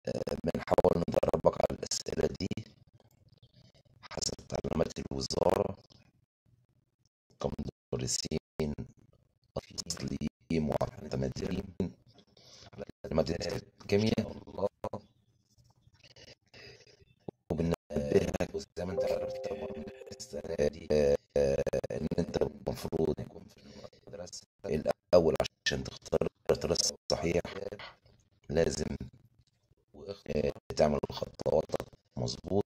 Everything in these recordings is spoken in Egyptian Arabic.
آه، بنحاول ندربك على الأسئلة دي حسب تعليمات الوزارة كمدرسين أصليين معتمدين على مادة الكيمياء وبننبهك زي ما انت عرفت طبعا السنة دي آه، ان انت المفروض يكون في المدرسة الأول عشان تختار الدراسة الصحيح لازم آه، تعمل خطواتك مظبوط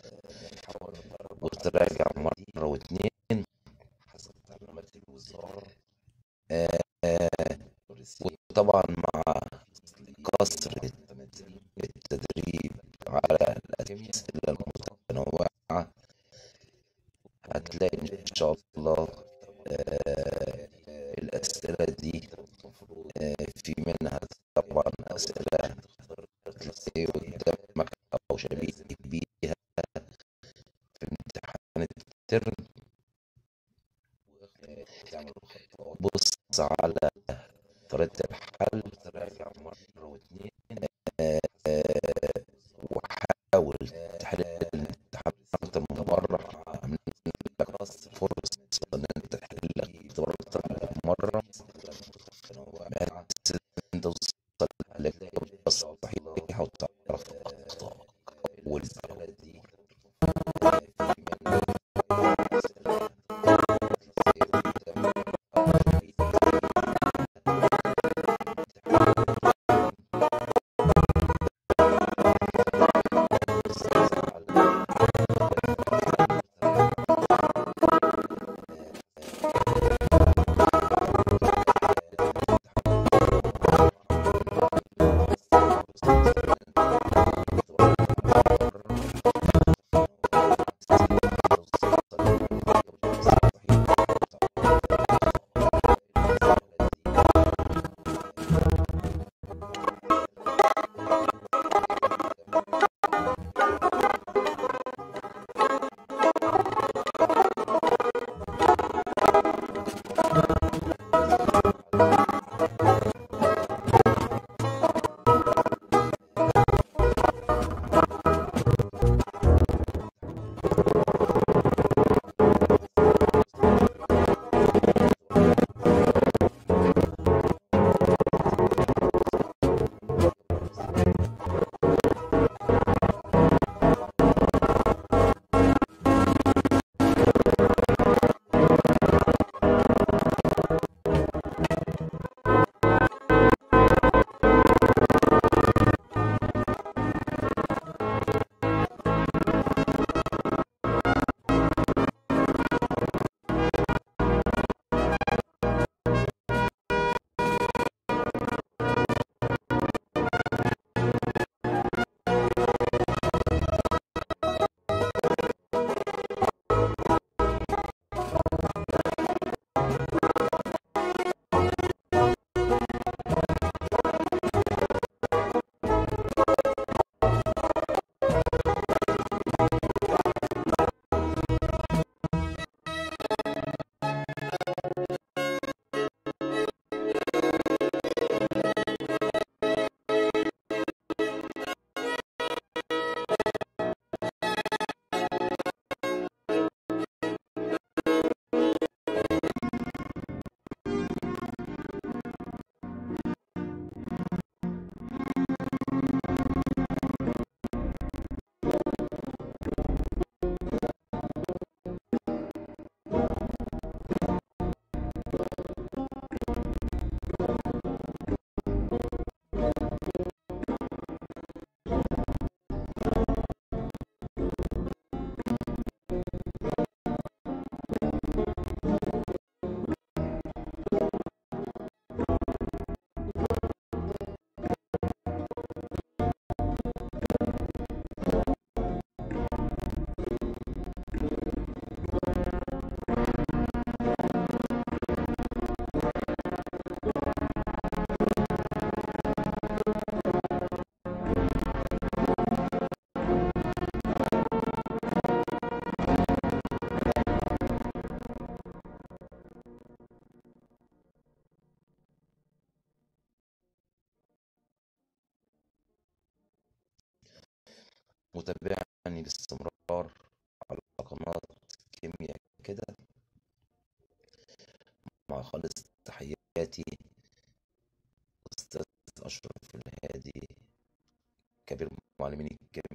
وتراجع مرة واتنين حسب تعليمات الوزارة آه، آه، وطبعا مع كثرة التدريب على الأسئلة المتنوعة هتلاقي إن شاء الله آه، الأسئلة دي آه، في منها طبعا أسئلة تلاقي قدامك أو شبيه بيها في امتحان الترم بص على طريقة الحل مرة واتنين آه، آه، وحاول تحل الامتحان أكتر من مرة عاملين لك فرصة إن أنت تحل الاختبار أكتر من مرة بحيث إن أنت توصل للإجابة الصحيحة وتعرف أخطائك أول بأول متابعني باستمرار على قناة كيمياء كده مع خالص تحياتي أستاذ أشرف الهادي كبير معلمين الكيمياء